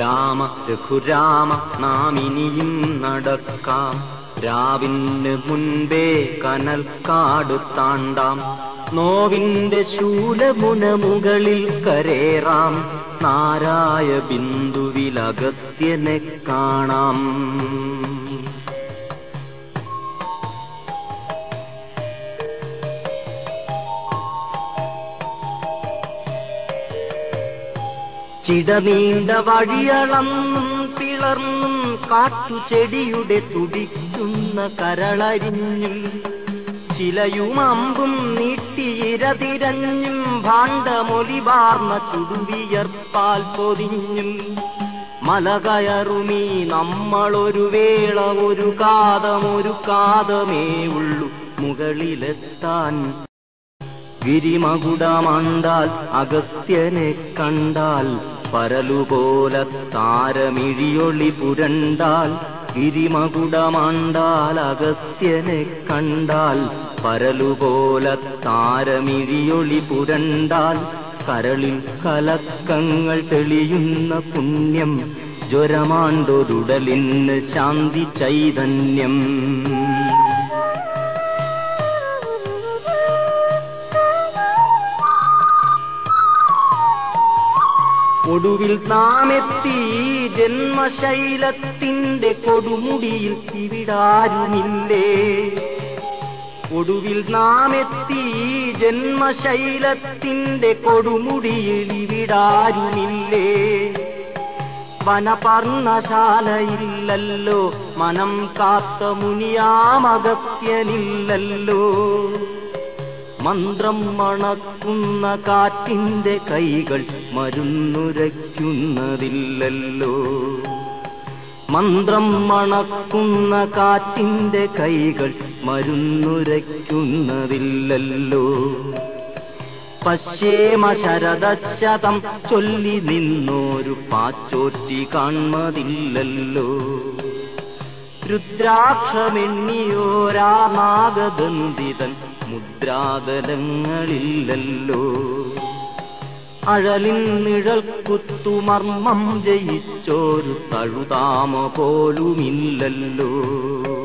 രാമ രഘുരാമ നാം ഇനിയും നടക്കാം രാവിന് മുൻപേ കനൽ കാട് താണ്ടാം നോവിന്റെ ശൂലമുന മുകളിൽ കരേറാം നാരായ ബിന്ദുവിലഗത്യനെ കാണാം ചിടനീണ്ട വഴിയളന്നും പിളർന്നും കാട്ടുചെടിയുടെ തുടിക്കുന്ന കരളരിഞ്ഞും ചിലയും അമ്പും നീട്ടിയിരതിരഞ്ഞും ഭാണ്ഡമൊലിവാർന്ന ചുടുവിയർപ്പാൽ പൊതിഞ്ഞും മല കയറുമീ നമ്മളൊരു വേള ഒരു കാതം ഒരു കാതമേ ഉള്ളു മുകളിലെത്താൻ ഗിരിമകുടമണ്ടാൽ അഗത്യനെ കണ്ടാൽ പരലുപോലെ താരമിഴിയൊളി പുരണ്ടാൽ ഗിരിമകുടമണ്ടാൽ അഗത്യനെ കണ്ടാൽ പരലുപോലെ താരമിഴിയൊളി പുരണ്ടാൽ കരളിൽ കലക്കങ്ങൾ തെളിയുന്ന പുണ്യം ജ്വരമാണ്ടൊരുടലിന് ശാന്തി ചൈതന്യം ഒടുവിൽ നാമെത്തി ജന്മശൈലത്തിന്റെ കൊടുമുടിയിൽ ഇവിടാരുമില്ലേ ഒടുവിൽ നാമെത്തി ജന്മശൈലത്തിന്റെ കൊടുമുടിയിൽ ഇവിടാരുമില്ലേ വനപർണശാലയില്ലല്ലോ മനം കാത്ത മുനിയാമഗത്യനില്ലല്ലോ മന്ത്രം മണക്കുന്ന കാറ്റിന്റെ കൈകൾ മരുന്നുരയ്ക്കുന്നതില്ലല്ലോ മന്ത്രം മണക്കുന്ന കാറ്റിന്റെ കൈകൾ മരുന്നുരയ്ക്കുന്നതില്ലല്ലോ പശ്ചേമ ശരദശതം ചൊല്ലി നിന്നോരു പാച്ചോറ്റി കാൺമതില്ലല്ലോ രുദ്രാക്ഷമെണ്ണിയോരാ നാഗബന്ധിതൻ മുദ്രാതലങ്ങളില്ലല്ലോ അഴലിൻ നിഴൽ കുത്തുമർമ്മം ജയിച്ചോരു തഴുതാമ പോലുമില്ലല്ലോ